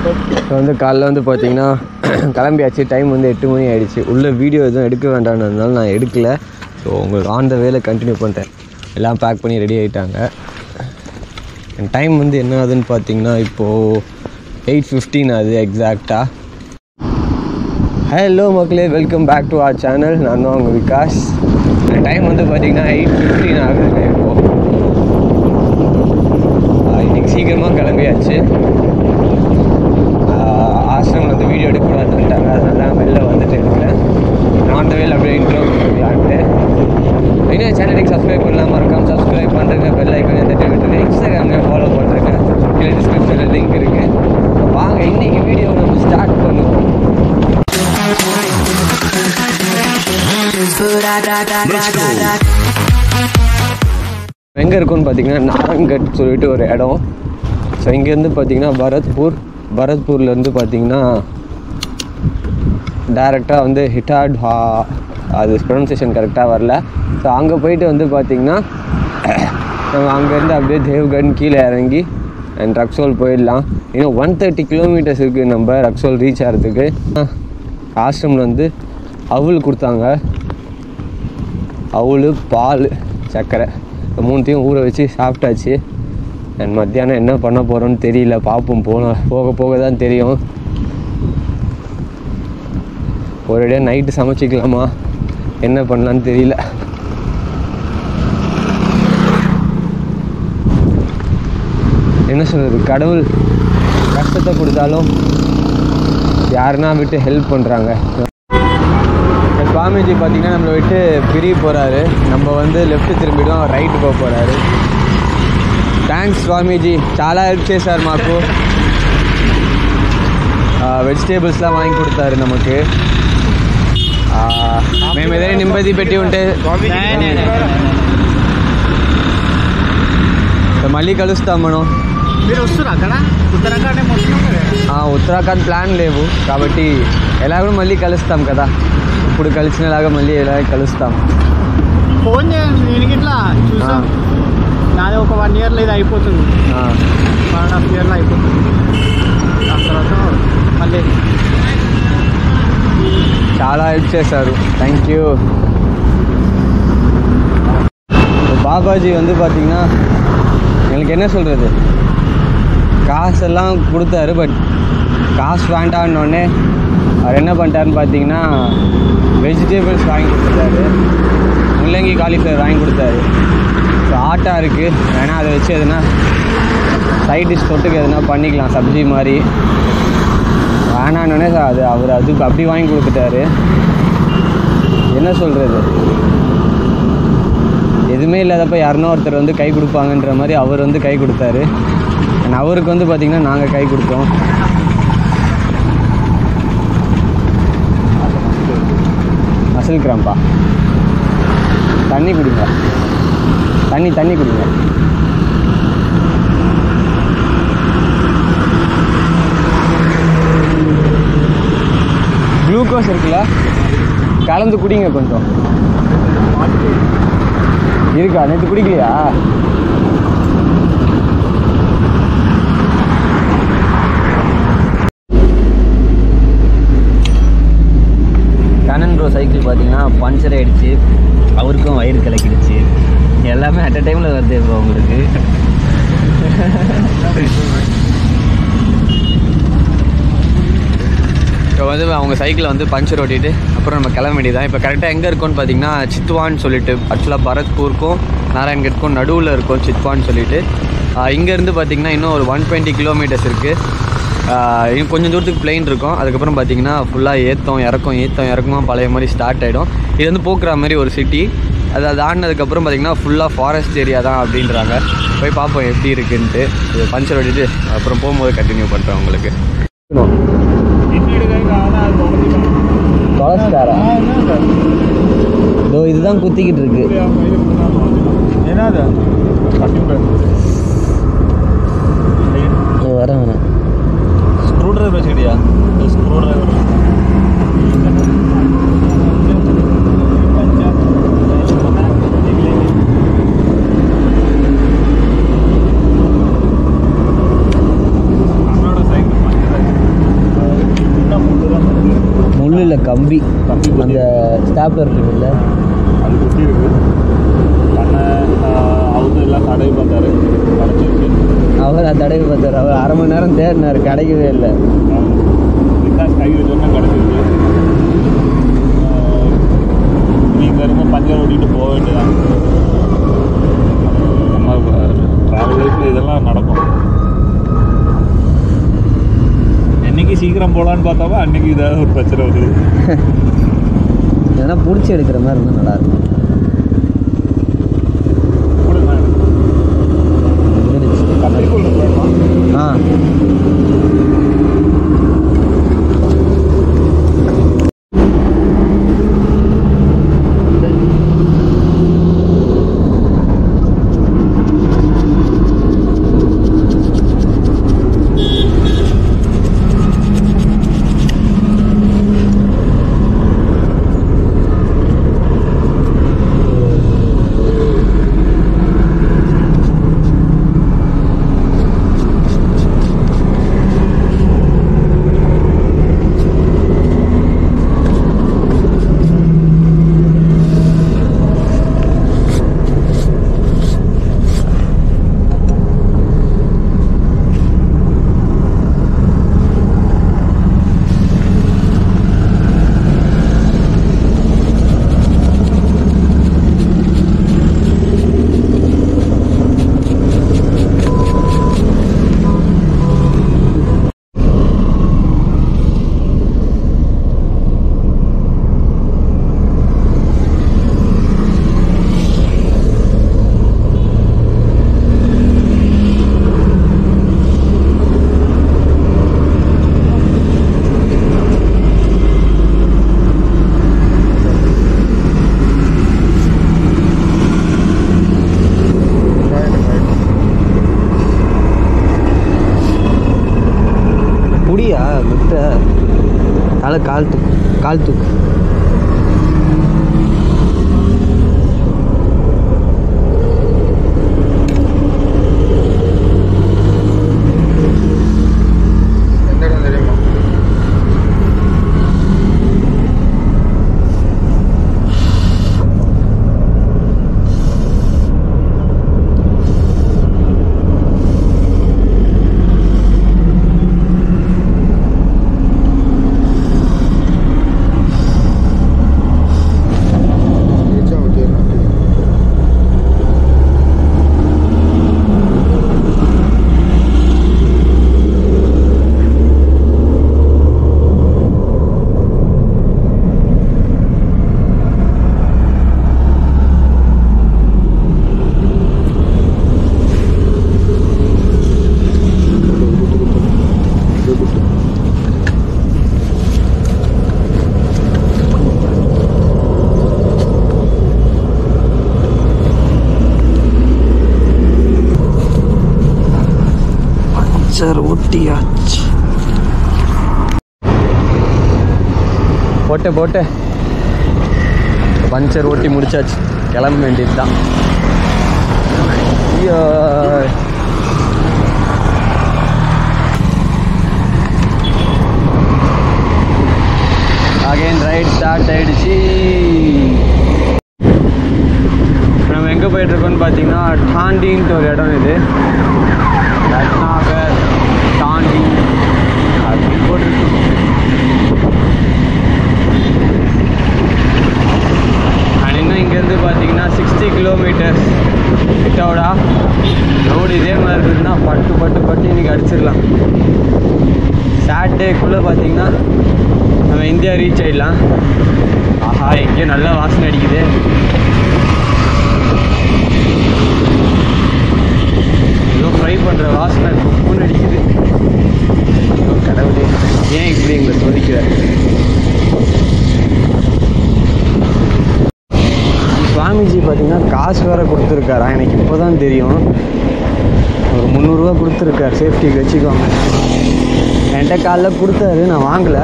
இப்போ வந்து காலைல வந்து பார்த்தீங்கன்னா கிளம்பியாச்சு டைம் வந்து எட்டு மணி ஆயிடுச்சு உள்ள வீடியோ எதுவும் எடுக்க வேண்டாம்ன்றதுனால நான் எடுக்கல ஸோ உங்களுக்கு ஆன் த வேல கண்டினியூ பண்ணிட்டேன் எல்லாம் பேக் பண்ணி ரெடி ஆகிட்டாங்க டைம் வந்து என்ன ஆகுதுன்னு பார்த்தீங்கன்னா இப்போது எயிட் ஃபிஃப்டீன் ஆகுது எக்ஸாக்டாக ஹலோ மக்களே welcome back to our channel நான் தான் உங்கள் விகாஸ் டைம் வந்து பார்த்தீங்கன்னா எயிட் ஃபிஃப்டீன் ஆகுதுங்க இப்போது இன்னைக்கு சீக்கிரமாக கிளம்பியாச்சு ஆசிரமில் வந்து வீடியோ எடுக்கக்கூடாதுன்ட்டாங்க அதனால தான் வெளில வந்துட்டு இருக்கிறேன் நான் அந்த வேலை அப்படியே இன்ட்ரோ பண்ணலான்ட்டு இன்னும் சேனலுக்கு சப்ஸ்கிரைப் பண்ணலாம் மறக்காம சப்ஸ்கிரைப் பண்ணுறேங்க பெல் ஐக்கன் எந்த டைம் விட்டுருங்க இன்ஸ்டாகிராமில் ஃபாலோ பண்ணுறேங்க கீழே டிஸ்கிரிப்ஷனில் லிங்க் இருக்குது வாங்க இன்னைக்கு வீடியோ நம்ம ஸ்டார்ட் பண்ணுவோம் எங்கே இருக்கும்னு பார்த்தீங்கன்னா நாரங்கட் சொல்லிட்டு ஒரு இடம் ஸோ இங்கேருந்து பார்த்தீங்கன்னா பரத்பூர் பரத்பூர்லேருந்து பார்த்தீங்கன்னா டேரெக்டாக வந்து ஹிட்டாட் ஹா அது ப்ரொனன்சியேஷன் கரெக்டாக வரல ஸோ அங்கே போயிட்டு வந்து பார்த்தீங்கன்னா நம்ம அங்கேருந்து அப்படியே தேவ்கன் கீழே இறங்கி அண்ட் ரக்ஸோல் போயிடலாம் இன்னும் ஒன் தேர்ட்டி கிலோமீட்டர்ஸ் இருக்குது நம்ம ரக்ஸோல் ரீச் ஆகிறதுக்கு ஆசிரமில் வந்து அவுல் கொடுத்தாங்க அவுள் பால் சர்க்கரை இந்த மூணுத்தையும் ஊற வச்சு சாப்பிட்டாச்சு அண்ட் மத்தியானம் என்ன பண்ண போகிறோன்னு தெரியல பார்ப்போம் போன போக போக தான் தெரியும் ஒரேடியாக நைட்டு சமைச்சிக்கலாமா என்ன பண்ணலான்னு தெரியல என்ன சொல்கிறது கடவுள் கஷ்டத்தை கொடுத்தாலும் யாருன்னா விட்டு ஹெல்ப் பண்ணுறாங்க சுவாமிஜி பார்த்தீங்கன்னா நம்மளை விட்டு பிரிய போகிறாரு நம்ம வந்து லெஃப்ட் திரும்பிடும் அவர் రైట్ పోக పోరారు థ్యాంక్స్ స్వామీజీ చాలా హెల్ప్ చేశారు మాకు వెజిటేబుల్స్லாம் వాங்கி கொடுத்தாரு நமக்கு ఆ, మేము ఏదైనా నిమ్మది పెట్టి ఉంటే మళ్ళీ కలుస్తాం మనం మీరు వస్తున్నారు అక్కడ ఉత్తరాఖండ్ ఏమో వస్తున్నాం కదా ఆ, ఉత్తరాఖండ్ ప్లాన్ లేవు కాబట్టి ఎలాగో మళ్ళీ కలుస్తాం కదా ఇప్పుడు కలిసినలాగా మళ్ళీ ఎలా కలుస్తాం ఫోన్ చేయండి నేను ఇట్లా చూసాం నాది ఒక వన్ ఇయర్లో ఇది అయిపోతుంది ఆ, వన్ అండ్ హాఫ్ ఇయర్లో అయిపోతుంది దాని తర్వాత మళ్ళీ చాలా హెల్ప్ చేశారు థ్యాంక్ యూ பாபாஜி வந்து பார்த்தீங்கன்னா எங்களுக்கு என்ன சொல்கிறது காசெல்லாம் கொடுத்தாரு பட் காசு வேண்டான்னொடனே அவர் என்ன பண்ணிட்டாருன்னு பார்த்தீங்கன்னா வெஜிடபிள்ஸ் வாங்கி கொடுத்துட்டாரு முள்ளங்கி காலிஃப்ளவர் வாங்கி கொடுத்தாரு ஸோ ஆட்டா இருக்குது வேணால் அதை வச்சு எதுனா சைட் டிஷ் தொட்டுக்கு எதுனா பண்ணிக்கலாம் சப்ஜி மாதிரி வேணான்னொடனே அது அவர் அதுக்கு அப்படி வாங்கி கொடுத்துட்டாரு என்ன சொல்கிறது எதுவுமே இல்லாதப்ப யாருனோ ஒருத்தர் வந்து கை கொடுப்பாங்கன்ற மாதிரி அவர் வந்து கை கொடுத்தாரு And அவருக்கு வந்து பார்த்திங்கன்னா நாங்கள் கை கொடுத்தோம் மசில் கிராம்பா தண்ணி குடிங்க தண்ணி தண்ணி குடிங்க குளுக்கோஸ் இருக்குல்ல கலந்து குடிங்க கொஞ்சம் இருக்கா நேற்று குடிக்கலையா கனன் ப்ரோ சைக்கிள் பார்த்தீங்கன்னா பஞ்சர் ஆயிடுச்சு அவருக்கும் வயிறு கலக்கிடுச்சு எல்லாமே அட் அ டைமில் வருது ப்ரோ உங்களுக்கு இப்போ வந்து அவங்க சைக்கிளை வந்து பஞ்சர் ஓட்டிட்டு அப்புறம் நம்ம கிளம்ப வேண்டியதான் இப்போ கரெக்டாக எங்கே இருக்கோம்னு பார்த்தீங்கன்னா சித்வான்னு சொல்லிட்டு ஆக்சுவலாக பரத்பூருக்கும் நாராயண்கட்க்கும் நடுவில் இருக்கும் சித்வான்னு சொல்லிட்டு இங்கேருந்து பார்த்தீங்கன்னா இன்னும் ஒரு ஒன் டுவெண்ட்டி கிலோமீட்டர்ஸ் இருக்குது இன்னும் கொஞ்சம் தூரத்துக்கு பிளெயின் இருக்கும் அதுக்கப்புறம் பார்த்தீங்கன்னா ஃபுல்லாக ஏத்தம் இறக்கம் ஏத்தம் இறக்கமா பழைய மாதிரி ஸ்டார்ட் ஆகிடும் இது வந்து போக்குற மாதிரி ஒரு சிட்டி அது அது ஆடினதுக்கப்புறம் பார்த்தீங்கன்னா ஃபுல்லாக ஃபாரஸ்ட் ஏரியா தான் அப்படின்றாங்க போய் பார்ப்போம் எப்படி இருக்குன்ட்டு இது பஞ்சர் ஓட்டிட்டு அப்புறம் போகும்போது கண்டினியூ பண்ணுறேன் உங்களுக்கு தொலைச்சிட்டாரா இதோ இதுதான் குத்திக்கிட்டு இருக்கு ఏనాదా இதோ வரேன் வரேன் స్క్రూ డ్రైవర్ వச்சுக்கிட்டியா స్క్రూ డ్రైవర్ நம்மளோட சைக்கிள் கம்பி கம்பி குத்தி. அந்த ஸ்டாப்லர் இருக்குல்ல அது குத்தி இருக்கு அண்ணன் அவங்க எல்லாம் தடவி பார்த்தாரு கிடச்சிருச்சு அவர் அந்த தடவை பார்த்தார் அவர் அரை மணி நேரம் தேடினார் கிடைக்கவே இல்லை விகாஸ் கை வச்சோன்னா கிடச்சிருக்கு நீங்கள் இருக்க பஞ்சர் ஓட்டிட்டு போக வேண்டியதான் நம்ம ட்ராவல் லைஃப்பில் இதெல்லாம் நடக்கும் என்னைக்கு சீக்கிரம் போகலான்னு பார்த்தாவா அன்னைக்கு ஏதாவது ஒரு பிரச்சனை வருது எதனா பிடிச்சி எடுக்கிற மாதிரி இருந்தால் நல்லா இருக்கும் கொடுங்க இருந்துச்சு. கத்திரிக்கோள் வேணுமா ஆ புடியா விட்ட தலை கால் தூக்கு கால் தூக்கு எந்த இடம் தெரியுமா சார் ஒட்டியாச்சு போட்டு போட்டு பஞ்சர் ஓட்டி முடிச்சாச்சு கிளம்ப வேண்டியது தான் ஐயோ அகைன் ரைட் ஸ்டார்ட் ஆயிடுச்சு நம்ம எங்கே போயிட்டு இருக்கோம்னு பார்த்தீங்கன்னா டாண்டின்ட்டு ஒரு இடம் இது ரத்னாகர் டாண்டி அப்படின்னு போட்டிருக்கு அண்ட் இன்னும் இங்கேருந்து பார்த்தீங்கன்னா சிக்ஸ்டி கிலோமீட்டர்ஸ் கிட்டோடா ரோடு இதே மாதிரி இருக்குதுன்னா பட்டு பட்டு பட்டு இன்னைக்கு அடிச்சிடலாம் சாட்டர்டேக்குள்ளே பார்த்தீங்கன்னா நம்ம இந்தியா ரீச் ஆயிடலாம் ஆஹா எங்கேயோ நல்ல வாசனை அடிக்குது ஏதோ ஃப்ரை பண்ணுற வாசனை குப்புன்னு அடிக்குது ஐயோ, கடவுளே ஏன் இப்படி எங்களை சோதிக்கிற சுவாமிஜி பார்த்தீங்கன்னா காசு வேற கொடுத்துருக்காரா எனக்கு இப்போ தான் தெரியும் ஒரு முந்நூறுரூவா கொடுத்துருக்காரு சேஃப்டிக்கு வச்சுக்கோங்க என்கிட்ட காலைல கொடுத்தாரு நான் வாங்கலை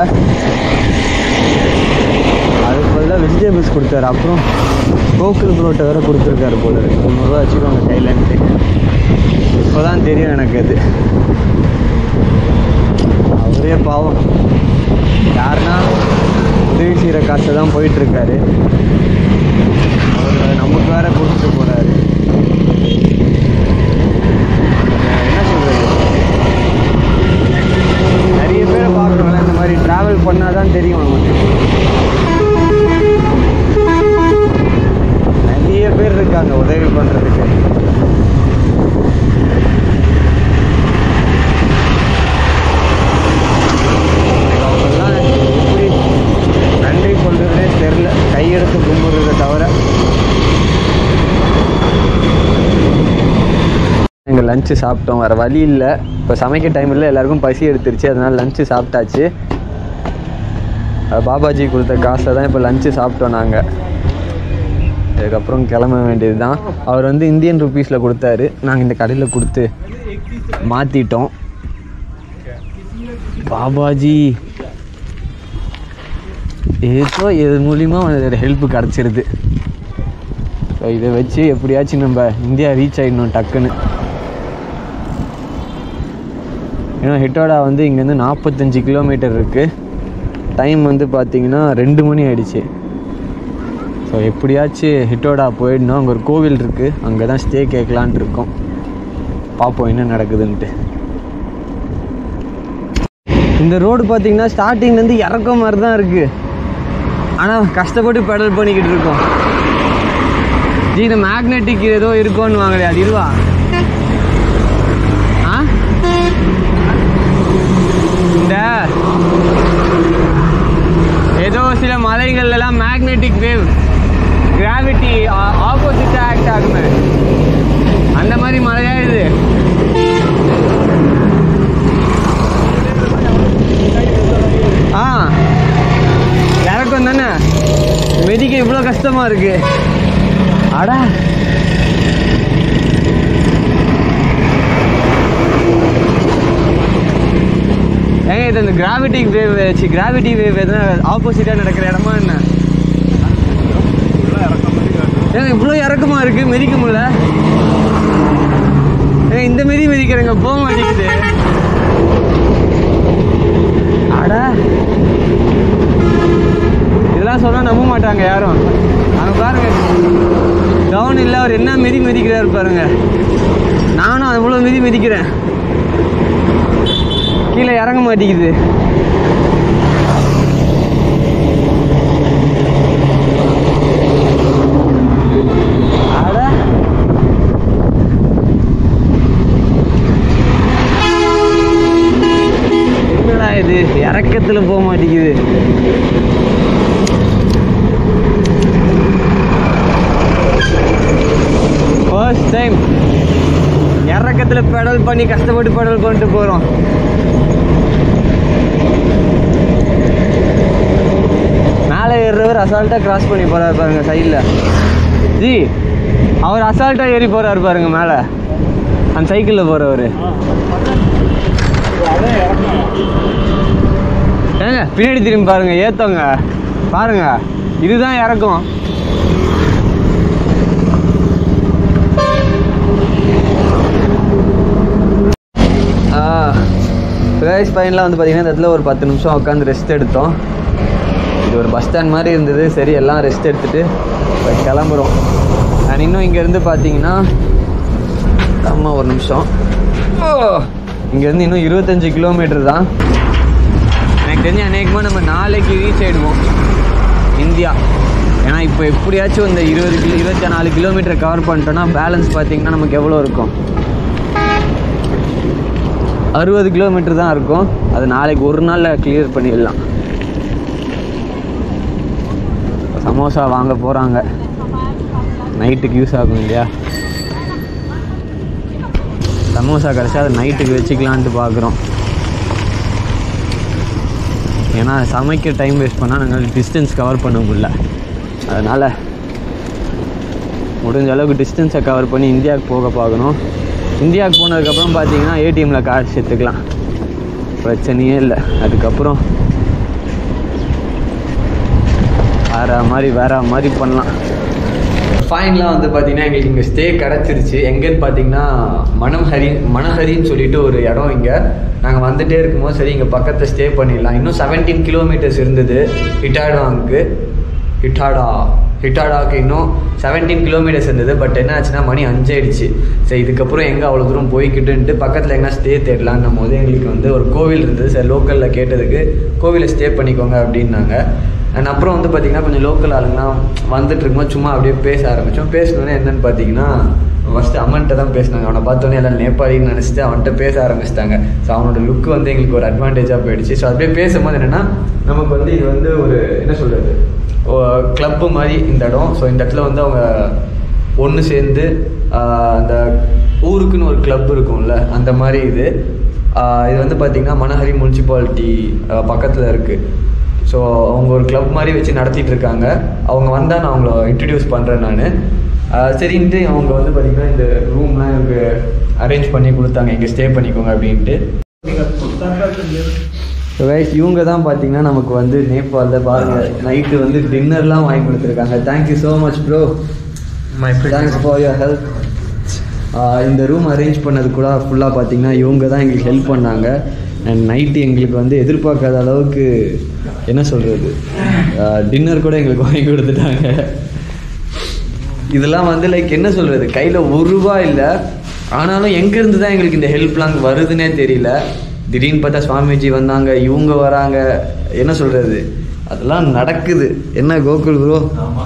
அதுக்கு பதிலாக வெஜிடபிள்ஸ் கொடுத்தாரு அப்புறம் கோகுல் புரோட்டை வேற கொடுத்துருக்காரு போல இருக்கு முந்நூறுரூவா வச்சுக்கோங்க கையிலன்ட்டு இப்போ தான் தெரியும் எனக்கு அது அவரே பாவம் யாருன்னா உதவி செய்கிற காசை தான் போயிட்டுருக்காரு அவர் நமக்கு வேற கொடுத்துட்டு போகிறாரு என்ன சொல்கிறது நிறைய பேரை பார்க்குறோம்ல இந்த மாதிரி ட்ராவல் பண்ணால் தான் தெரியும் நமக்கு நிறைய பேர் இருக்காங்க உதவி பண்ணுறதுக்கு அவங்கெல்லாம் எப்படி நன்றி சொல்றதுனே தெரில கையெடுத்து கும்பிடுறதை தவிர எங்கள் லஞ்சு சாப்பிட்டோம் வேறு வழி இல்லை இப்போ சமைக்க டைம் இல்லை எல்லாருக்கும் பசி எடுத்துருச்சு அதனால லஞ்சு சாப்பிட்டாச்சு அது பாபாஜி கொடுத்த காசை தான் இப்போ லஞ்சு சாப்பிட்டோம் நாங்கள் அதுக்கப்புறம் கிளம்ப வேண்டியது தான் அவர் வந்து இந்தியன் ருபீஸில் கொடுத்தாரு நாங்கள் இந்த கடையில் கொடுத்து மாற்றிட்டோம் பாபாஜி ஏதோ இது மூலிமா ஹெல்ப் கிடச்சிருது ஸோ இதை வச்சு எப்படியாச்சும் நம்ம இந்தியா ரீச் ஆகிடணும் டக்குன்னு ஏன்னா ஹிட்டோடா வந்து இங்கேருந்து நாற்பத்தஞ்சு கிலோமீட்டர் இருக்குது டைம் வந்து பார்த்தீங்கன்னா ரெண்டு மணி ஆயிடுச்சு ஸோ எப்படியாச்சும் ஹிட்டோடா போயிடணும் அங்கே ஒரு கோவில் இருக்குது அங்கே தான் ஸ்டே கேட்கலான்ட்டு இருக்கோம் பார்ப்போம் என்ன நடக்குதுன்ட்டு இந்த ரோடு பார்த்தீங்கன்னா ஸ்டார்டிங்லேருந்து இறக்கம் மாதிரி தான் இருக்குது ஆனால் கஷ்டப்பட்டு பெடல் பண்ணிக்கிட்டு இருக்கோம் ஜி இந்த மேக்னெட்டிக் ஏதோ இருக்கும்னு வாங்களே அது இதுவா ஆ இந்த ஏதோ சில மலைகள்லாம் மேக்னெட்டிக் வேவ் கிராவிட்டி ஆப்போசிட்டாக ஆக்ட் ஆகுமே அந்த மாதிரி மலையா இது ஆ இறக்கம் தானே மெதிக்க இவ்வளோ கஷ்டமா இருக்கு அடா ஏங்க இது அந்த கிராவிட்டி வேவ் வச்சு கிராவிட்டி வேவ் எதுனா ஆப்போசிட்டாக நடக்கிற இடமா என்ன ஏங்க இவ்வளோ இறக்கமா இருக்கு மிதிக்க முடியல ஏங்க இந்த மிதி மிதிக்கிறேங்க போக மாட்டேங்குது அடா இதெல்லாம் சொன்னா நம்ப மாட்டாங்க யாரும் அங்க பாருங்க டவுன் இல்லை அவர் என்ன மிதி மிதிக்கிறாரு பாருங்க நானும் அவ்வளோ மிதி மிதிக்கிறேன் கீழே இறங்க மாட்டேங்குது அட என்னடா இது இறக்கத்துல போக மாட்டேங்குது ஃபர்ஸ்ட் டைம் இறக்கத்துல பெடல் பண்ணி கஷ்டப்பட்டு பெடல் பண்ணிட்டு போறோம் மேலே ஏறுறவர் அசால்ட்டாக கிராஸ் பண்ணி போறாரு பாருங்க சைடில் ஜி அவர் அசால்ட்டாக ஏறி போறாரு பாருங்க மேலே அந்த சைக்கிளில் போறவர் ஏங்க பின்னாடி திரும்பி பாருங்க ஏத்தவங்க பாருங்க இதுதான் இறக்கம் பிரேஸ் பையன்லாம் வந்து பார்த்தீங்கன்னா இந்த இடத்துல ஒரு பத்து நிமிஷம் உட்காந்து ரெஸ்ட் எடுத்தோம் இது ஒரு பஸ் ஸ்டாண்ட் மாதிரி இருந்தது சரி எல்லாம் ரெஸ்ட் எடுத்துட்டு இப்போ கிளம்புறோம் அண்ட் இன்னும் இங்கேருந்து பார்த்தீங்கன்னா ஆமாம் ஒரு நிமிஷம் ஓ இங்கேருந்து இன்னும் இருபத்தஞ்சு கிலோமீட்டர் தான் எனக்கு தெரிஞ்சு அநேகமாக நம்ம நாளைக்கு ரீச் ஆகிடுவோம் இந்தியா ஏன்னா இப்போ எப்படியாச்சும் இந்த இருபது கிலோ இருபத்தி நாலு கிலோமீட்டர் கவர் பண்ணிட்டோன்னா பேலன்ஸ் பார்த்தீங்கன்னா நமக்கு எவ்வளோ இருக்கும் அறுபது கிலோமீட்டர் தான் இருக்கும் அது நாளைக்கு ஒரு நாளில் கிளியர் பண்ணிடலாம் சமோசா வாங்க போகிறாங்க நைட்டுக்கு யூஸ் ஆகும் இல்லையா சமோசா கிடச்சா அதை நைட்டுக்கு வச்சுக்கலான்ட்டு பார்க்குறோம் ஏன்னா சமைக்க டைம் வேஸ்ட் பண்ணால் நாங்கள் டிஸ்டன்ஸ் கவர் பண்ண முடியல அதனால் முடிஞ்ச அளவுக்கு டிஸ்டன்ஸை கவர் பண்ணி இந்தியாவுக்கு போக பார்க்கணும் இந்தியாவுக்கு போனதுக்கப்புறம் பார்த்தீங்கன்னா ஏடிஎம்மில் காசு எடுத்துக்கலாம் பிரச்சனையே இல்லை அதுக்கப்புறம் வேற மாதிரி வேற மாதிரி பண்ணலாம் ஃபைனலாக வந்து பார்த்தீங்கன்னா எங்களுக்கு இங்கே ஸ்டே கிடச்சிருச்சு எங்கேன்னு பார்த்தீங்கன்னா மணம்ஹரி மணஹரின்னு சொல்லிட்டு ஒரு இடம் இங்கே நாங்கள் வந்துட்டே இருக்கும்போது சரி இங்கே பக்கத்தில் ஸ்டே பண்ணிடலாம் இன்னும் 17 கிலோமீட்டர்ஸ் இருந்தது ஹிட்டாடுவாங்க்கு ஹிட்டாடா ஹிட்டாடாக்கு இன்னும் 17 கிலோமீட்டர்ஸ் இருந்தது பட் என்ன ஆச்சுன்னா மணி அஞ்சாயிடுச்சு சரி இதுக்கப்புறம் எங்கே அவ்வளோ தூரம் போய்கிட்டுன்ட்டு பக்கத்தில் எங்கே ஸ்டே தேடலான்னும் போது எங்களுக்கு வந்து ஒரு கோவில் இருந்தது சரி லோக்கலில் கேட்டதுக்கு கோவிலில் ஸ்டே பண்ணிக்கோங்க அப்படின்னாங்க அண்ட் அப்புறம் வந்து பார்த்திங்கன்னா கொஞ்சம் லோக்கல் ஆளுங்கலாம் வந்துட்டு இருக்கும்போது சும்மா அப்படியே பேச ஆரம்பித்தோம் பேசணுன்னே என்னன்னு பார்த்தீங்கன்னா ஃபஸ்ட்டு அம்மன்ட்ட தான் பேசினாங்க அவனை பார்த்தோன்னே எல்லாம் நேபாளின்னு நினச்சிட்டு அவன்கிட்ட பேச ஆரம்பிச்சிட்டாங்க ஸோ அவனோட லுக் வந்து எங்களுக்கு ஒரு அட்வான்டேஜாக போயிடுச்சு ஸோ அப்படியே பேசும்போது என்னென்னா நமக்கு வந்து இது வந்து ஒரு என்ன சொல்கிறது கிளப்பு மாதிரி இந்த இடம் ஸோ இந்த இடத்துல வந்து அவங்க ஒன்று சேர்ந்து ஆஹ், அந்த ஊருக்குன்னு ஒரு கிளப் இருக்கும்ல அந்த மாதிரி இது ஆஹ், இது வந்து பார்த்திங்கன்னா மணஹரி முனிசிபாலிட்டி பக்கத்தில் இருக்குது ஸோ அவங்க ஒரு கிளப் மாதிரி வச்சு நடத்திட்டு இருக்காங்க அவங்க வந்தால் நான் அவங்கள இன்ட்ரடியூஸ் பண்ணுறேன் நான் சரின்ட்டு அவங்க வந்து பார்த்திங்கன்னா இந்த ரூம்லாம் எனக்கு அரேஞ்ச் பண்ணி கொடுத்தாங்க இங்கே ஸ்டே பண்ணிக்கோங்க அப்படின்ட்டு ஸோ கைஸ் இவங்க தான் பார்த்தீங்கன்னா நமக்கு வந்து நேபாளில் பாருங்கள் நைட்டு வந்து டின்னர்லாம் வாங்கி கொடுத்துருக்காங்க thank you so much bro my thanks for your help இந்த ரூம் அரேஞ்ச் பண்ணது கூட ஃபுல்லாக பார்த்தீங்கன்னா இவங்க தான் எங்களுக்கு ஹெல்ப் பண்ணாங்க அண்ட் நைட்டு எங்களுக்கு வந்து எதிர்பார்க்காத அளவுக்கு என்ன சொல்கிறது டின்னர் கூட எங்களுக்கு வாங்கி கொடுத்துட்டாங்க இதெல்லாம் வந்து லைக் என்ன சொல்கிறது கையில் ஒரு ரூபா இல்லை ஆனாலும் எங்கேருந்து தான் எங்களுக்கு இந்த ஹெல்ப்லாம் வருதுன்னே தெரியல திடீர்னு பார்த்தா சுவாமிஜி வந்தாங்க இவங்க வராங்க என்ன சொல்கிறது அதெல்லாம் நடக்குது என்ன கோகுல் ப்ரோ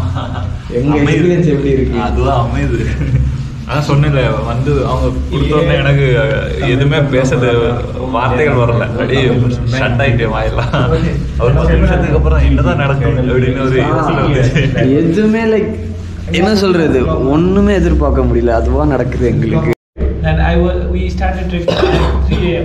எங்க experience எப்படி இருக்கு? அதுதான் அமையுது அதான் சொன்னேன்ல வந்து அவங்க கொடுத்த உடனே எனக்கு எதுவுமே பேசுறது வார்த்தைகள் வரல அப்படியே ஷட் ஆயிட்டேன் வாயெல்லாம் ஒரு பத்து நிமிஷத்துக்கு அப்புறம் என்னதான் நடக்கும் அப்படின்னு ஒரு யோசனை வந்துச்சு எதுவுமே லைக் என்ன சொல்றது ஒண்ணுமே எதிர்பார்க்க முடியல அதுவா நடக்குது எங்களுக்கு and I was, we started drifting at 3 a.m.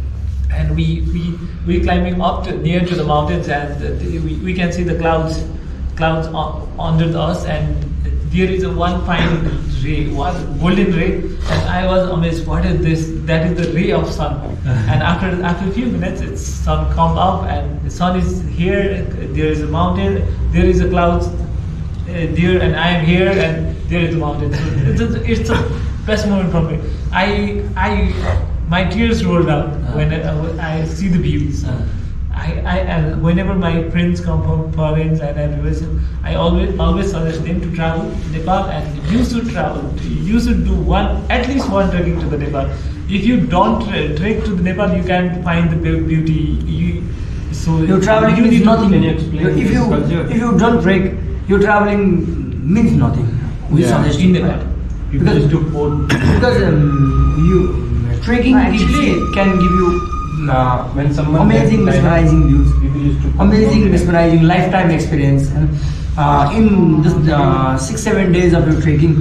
And we, we, we climbing up to, near to the mountains and the, we, we can see the clouds, clouds on, under us and there is a one fine ray, one golden ray and I was amazed, what is this? That is the ray of sun. and after, after a few minutes, it's sun come up and the sun is here, there is a mountain, there is a clouds uh, there and I am here and there is a mountain. So it's a, it's a best moment for me. I I my tears roll down when I, I see the views. I, I and whenever my friends come from foreign and I visit, I always always suggest them to travel to Nepal and you should travel. You should do one at least one trekking to the Nepal. If you don't tre- trek to the Nepal, you can find the beau- beauty. You, so Your traveling you means need to- nothing. if you if you don't break, your traveling means nothing. We Yeah. suggest in you Nepal. that. Because, because um, you trekking actually can give you uh, when someone amazing mesmerizing views, amazing mesmerizing lifetime experience. And, uh, in this uh, six seven days of your trekking,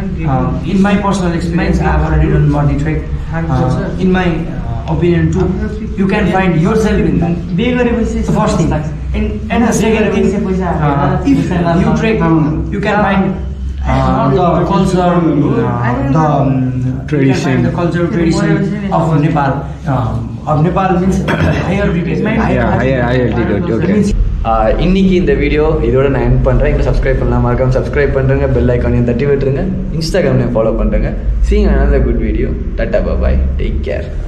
uh, in my personal experience, I have already done Mordi trek. Uh, in my uh, opinion too, you can find yourself in that. The first thing. And, and the second thing, uh, if you trek, you can find uh, the culture, uh, the um, you can find the culture tradition of Nepal. Um, of Nepal means higher Yeah, higher- higher altitude, okay. Means ஆஹ் இன்னைக்கு இந்த video இதோட நான் என் பண்ணுறேன் இன்னும் subscribe பண்ணலாம் மறக்காம subscribe பண்ணுறேங்க bell ஐக்கானையும் தட்டி விட்டுருங்க இன்ஸ்டாகிராம்லையும் ஃபாலோ பண்ணுறேங்க சீங் another குட் வீடியோ டாட்டா பாய் டேக் கேர்